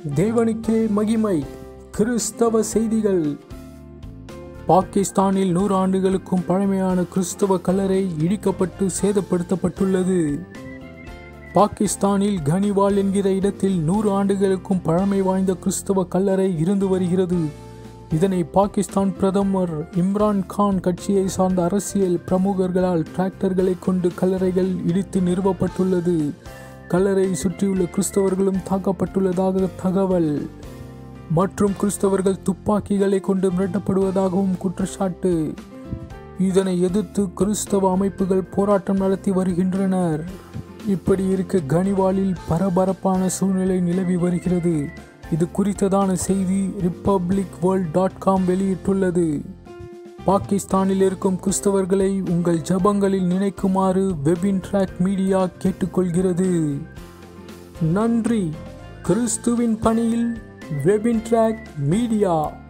தேவனுக்கே மகிமை கிறிஸ்தவ செய்திகள் பாகிஸ்தானில் நூறு ஆண்டுகளுக்கும் பழமையான கிறிஸ்தவ கல்லறை இடிக்கப்பட்டு சேதப்படுத்தப்பட்டுள்ளது பாகிஸ்தானில் கனிவால் என்கிற இடத்தில் நூறு ஆண்டுகளுக்கும் பழமை வாய்ந்த கிறிஸ்தவ கல்லறை இருந்து வருகிறது இதனை பாகிஸ்தான் பிரதமர் இம்ரான் கான் கட்சியை சார்ந்த அரசியல் பிரமுகர்களால் டிராக்டர்களை கொண்டு கல்லறைகள் இடித்து நிறுவப்பட்டுள்ளது கல்லறை சுற்றியுள்ள கிறிஸ்தவர்களும் தாக்கப்பட்டுள்ளதாக தகவல் மற்றும் கிறிஸ்தவர்கள் துப்பாக்கிகளை கொண்டு மிரட்டப்படுவதாகவும் குற்றச்சாட்டு இதனை எதிர்த்து கிறிஸ்தவ அமைப்புகள் போராட்டம் நடத்தி வருகின்றனர் இப்படி இருக்க கனிவாலில் பரபரப்பான சூழ்நிலை நிலவி வருகிறது இது குறித்ததான செய்தி ரிப்பப்ளிக் வேர்ல்ட் டாட் காம் வெளியிட்டுள்ளது பாகிஸ்தானில் இருக்கும் கிறிஸ்தவர்களை உங்கள் ஜபங்களில் நினைக்குமாறு வெபின் ட்ராக் மீடியா கேட்டுக்கொள்கிறது நன்றி கிறிஸ்துவின் பணியில் வெபின் ட்ராக் மீடியா